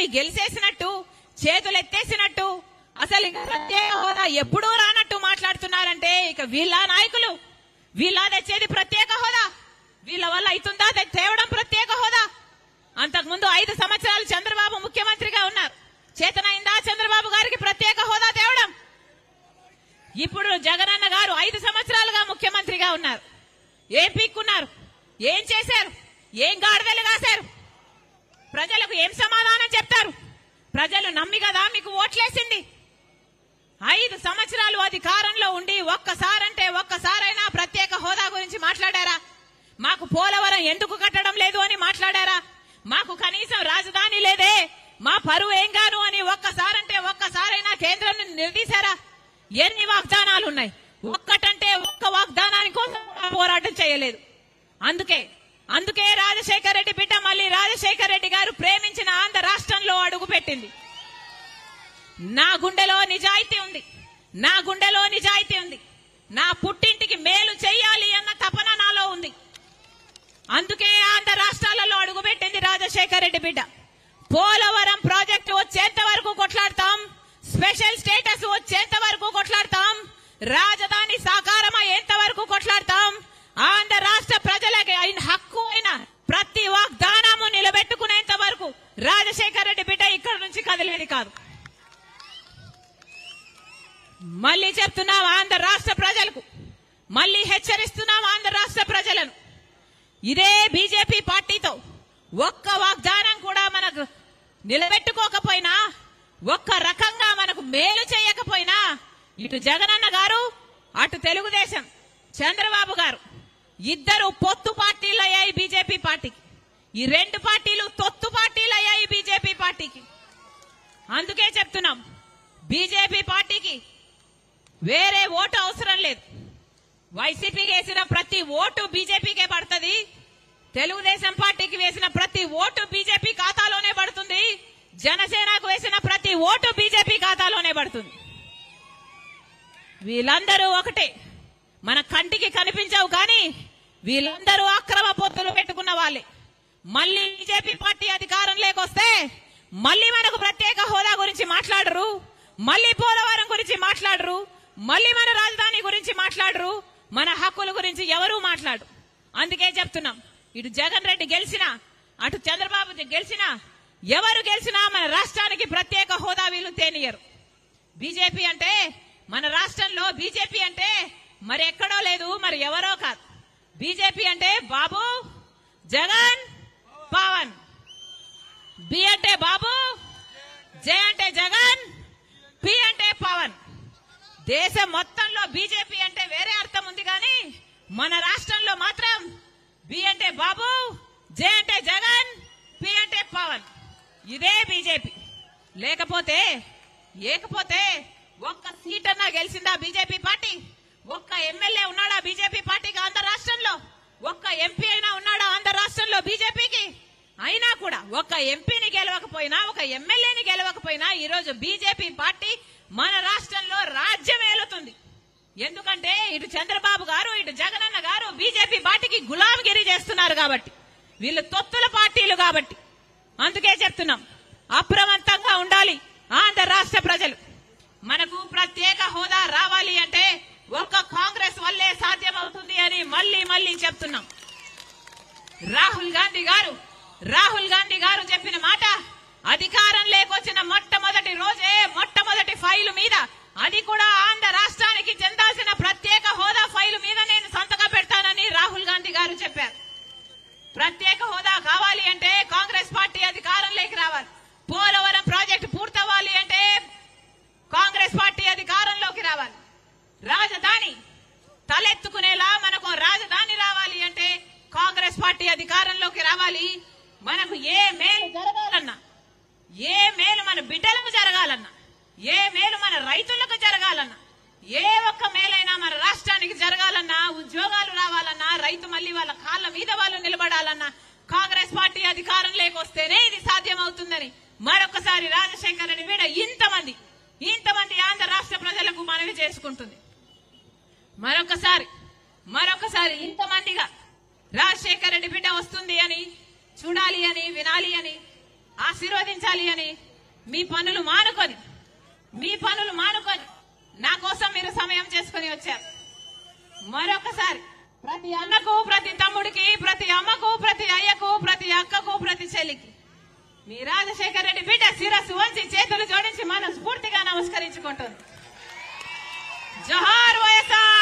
గెలిచేసినట్టు చేతులు ఎత్తేసినట్టు అసలు ఇంకా ప్రత్యేక హోదా ఎప్పుడూ రానట్టు మాట్లాడుతున్నారంటే ఇక వీళ్ళ నాయకులు వీళ్ళ తెచ్చేది ప్రత్యేక హోదా వీళ్ళ వల్ల అవుతుందా తే- తేవడం ప్రత్యేక హోదా అంతకుముందు ఐదు సంవత్సరాలు చంద్రబాబు ముఖ్యమంత్రిగా ఉన్నారు చేతనైందా చంద్రబాబు గారికి ప్రత్యేక హోదా తేవడం ఇప్పుడు జగనన్న గారు ఐదు సంవత్సరాలుగా ముఖ్యమంత్రిగా ఉన్నారు ఏం పీక్కున్నారు ఏం చేశారు ఏం గాడిదలు కాశారు ప్రజలకు ఏం సమాధానం చెప్తారు ప్రజలు నమ్మి కదా మీకు ఓట్లేసింది ఐదు సంవత్సరాలు అధికారంలో ఉండి ఒక్కసారంటే ఒక్కసారైనా ప్రత్యేక హోదా గురించి మాట్లాడారా మాకు పోలవరం ఎందుకు కట్టడం లేదు అని మాట్లాడారా మాకు కనీసం రాజధాని లేదే మా పరువు ఏం గాను అని ఒక్కసారంటే ఒక్కసారైనా కేంద్రం నిలదీశారా ఎన్ని వాగ్దానాలు ఉన్నాయి ఒక్కటంటే ఒక్క వాగ్దానాని కోసం కూడా పోరాటం చేయలేదు అందుకే అందుకే రాజశేఖర రెడ్డి బిడ్డ మళ్ళీ రాజశేఖర రెడ్డి గారు ప్రేమించిన ఆంధ్ర రాష్ట్రంలో అడుగు పెట్టింది నా గుండెలో నిజాయితీ ఉంది నా గుండెలో నిజాయితీ ఉంది నా పుట్టింటికి మేలు చెయ్యాలి అన్న తపన నాలో ఉంది అందుకే ఆంధ్ర రాష్ట్రాలలో అడుగుపెట్టింది రాజశేఖర రెడ్డి బిడ్డ పోలవరం ప్రాజెక్టు వచ్చేంత వరకు కొట్లాడతాం స్పెషల్ స్టేటస్ వచ్చేంత వరకు కొట్లాడతాం రాజధాని సాకారం అయ్యేంత వరకు కొట్లాడతాం ఆంధ్ర రాష్ట్ర ప్రజలకి అయిన హక్కు అయిన ప్రతి వాగ్దానము నిలబెట్టుకునేంత వరకు రాజశేఖర రెడ్డి బిడ్డ ఇక్కడ నుంచి కదిలేది కాదు మళ్ళీ చెప్తున్నాం ఆంధ్ర రాష్ట్ర ప్రజలకు మళ్ళీ హెచ్చరిస్తున్నాం ఆంధ్ర రాష్ట్ర ప్రజలను ఇదే బీజేపీ పార్టీతో ఒక్క వాగ్దానం కూడా మనకు నిలబెట్టుకోకపోయినా ఒక్క రకంగా మనకు మేలు చేయకపోయినా ఇటు జగనన్న గారు అటు తెలుగుదేశం చంద్రబాబు గారు ఇద్దరు పొత్తు పార్టీలు అయ్యాయి బీజేపీ పార్టీకి ఈ రెండు పార్టీలు తొత్తు పార్టీలు అయ్యాయి బీజేపీ పార్టీకి అందుకే చెప్తున్నాం బీజేపీ పార్టీకి వేరే ఓటు అవసరం లేదు వైసీపీకి వేసిన ప్రతి ఓటు బీజేపీకే పడుతుంది తెలుగుదేశం పార్టీకి వేసిన ప్రతి ఓటు బీజేపీ ఖాతాలోనే పడుతుంది జనసేనకు వేసిన ప్రతి ఓటు బీజేపీ ఖాతాలోనే పడుతుంది వీళ్ళందరూ ఒకటే మన కంటికి కనిపించవు కానీ వీళ్ళందరూ అక్రమ పొత్తులు పెట్టుకున్న వాళ్ళే మళ్ళీ బీజేపీ పార్టీ అధికారం లేకొస్తే మళ్ళీ మనకు ప్రత్యేక హోదా గురించి మాట్లాడరు మళ్ళీ పోలవరం గురించి మాట్లాడరు మళ్ళీ మన రాజధాని గురించి మాట్లాడరు మన హక్కుల గురించి ఎవరూ మాట్లాడరు అందుకే చెప్తున్నాం ఇటు జగన్ రెడ్డి గెలిచినా అటు చంద్రబాబు గెలిచినా ఎవరు గెలిచినా మన రాష్ట్రానికి ప్రత్యేక హోదా వీళ్ళు తేనియరు బీజేపీ అంటే మన రాష్ట్రంలో బీజేపీ అంటే మరి ఎక్కడో లేదు మరి ఎవరో కాదు బీజేపీ అంటే బాబు జగన్ పవన్ బి అంటే బాబు జే అంటే జగన్ పి అంటే పవన్ దేశం మొత్తంలో బీజేపీ అంటే వేరే అర్థం ఉంది కానీ మన రాష్ట్రంలో మాత్రం బి అంటే బాబు జే అంటే జగన్ పి అంటే పవన్ ఇదే బీజేపీ లేకపోతే ఏకపోతే ఒక్క సీట్ అన్నా గెలిచిందా బీజేపీ పార్టీ ఒక్క ఎమ్మెల్యే ఉన్నాడా బీజేపీ పార్టీకి ఆంధ్ర రాష్ట్రంలో ఒక్క ఎంపీ అయినా ఉన్నాడా ఆంధ్ర రాష్ట్రంలో బీజేపీకి అయినా కూడా ఒక ఎంపీని గెలవకపోయినా ఒక ఎమ్మెల్యేని గెలవకపోయినా ఈ రోజు బీజేపీ పార్టీ మన రాష్ట్రంలో రాజ్యం ఏలుతుంది ఎందుకంటే ఇటు చంద్రబాబు గారు ఇటు జగనన్న గారు బీజేపీ పార్టీకి గులాంగిరి చేస్తున్నారు కాబట్టి వీళ్ళు తొత్తుల పార్టీలు కాబట్టి అందుకే చెప్తున్నాం అప్రమత్తంగా ఉండాలి ఆంధ్ర రాష్ట్ర ప్రజలు మనకు ప్రత్యేక హోదా రావాలి అంటే ఒక్క కాంగ్రెస్ వల్లే సాధ్యమవుతుంది అని మళ్ళీ మళ్ళీ చెప్తున్నాం రాహుల్ గాంధీ గారు రాహుల్ గాంధీ గారు చెప్పిన మాట అధికారం లేకొచ్చిన మొట్టమొదటి రోజే మొట్టమొదటి ఫైలు మీద అది కూడా ఆంధ్ర రాష్ట్రానికి చెందాల్సిన ప్రత్యేక హోదా ఫైలు మీద నేను సంతకం పెడతానని రాహుల్ గాంధీ గారు చెప్పారు ప్రత్యేక హోదా కావాలి అంటే కాంగ్రెస్ పార్టీ అధికారంలోకి రావాలి పోలవరం ప్రాజెక్టు పూర్తవ్వాలి అంటే కాంగ్రెస్ పార్టీ అధికారంలోకి రావాలి రాజధాని తలెత్తుకునేలా మనకు రాజధాని రావాలి అంటే కాంగ్రెస్ పార్టీ అధికారంలోకి రావాలి మనకు ఏ మేలు జరగాలన్నా ఏ మేలు మన బిడ్డలకు జరగాలన్నా ఏ మేలు మన రైతులకు జరగాలన్నా ఏ ఒక్క మేలైనా మన రాష్ట్రానికి జరగాలన్నా ఉద్యోగాలు రావాలన్నా రైతు మళ్ళీ వాళ్ళ కాళ్ళ మీద వాళ్ళు నిలబడాలన్నా కాంగ్రెస్ పార్టీ అధికారం లేకొస్తేనే ఇది సాధ్యమవుతుందని మరొకసారి రాజశేఖర రెడ్డి వీడ ఇంతమంది ఇంతమంది ఆంధ్ర రాష్ట్ర ప్రజలకు మనవి చేసుకుంటుంది మరొకసారి మరొకసారి ఇంతమందిగా రాజశేఖర రెడ్డి బిడ్డ వస్తుంది అని చూడాలి అని వినాలి అని ఆశీర్వదించాలి అని మీ పనులు మానుకొని మీ పనులు మానుకొని నా కోసం మీరు సమయం చేసుకుని వచ్చారు మరొకసారి ప్రతి అన్నకు ప్రతి తమ్ముడికి ప్రతి అమ్మకు ప్రతి అయ్యకు ప్రతి అక్కకు ప్రతి చెల్లికి మీ రాజశేఖర రెడ్డి బిడ్డ శిరస్సు వంచి చేతులు జోడించి మనం స్ఫూర్తిగా నమస్కరించుకుంటుంది జోహార్ వైఎస్ఆర్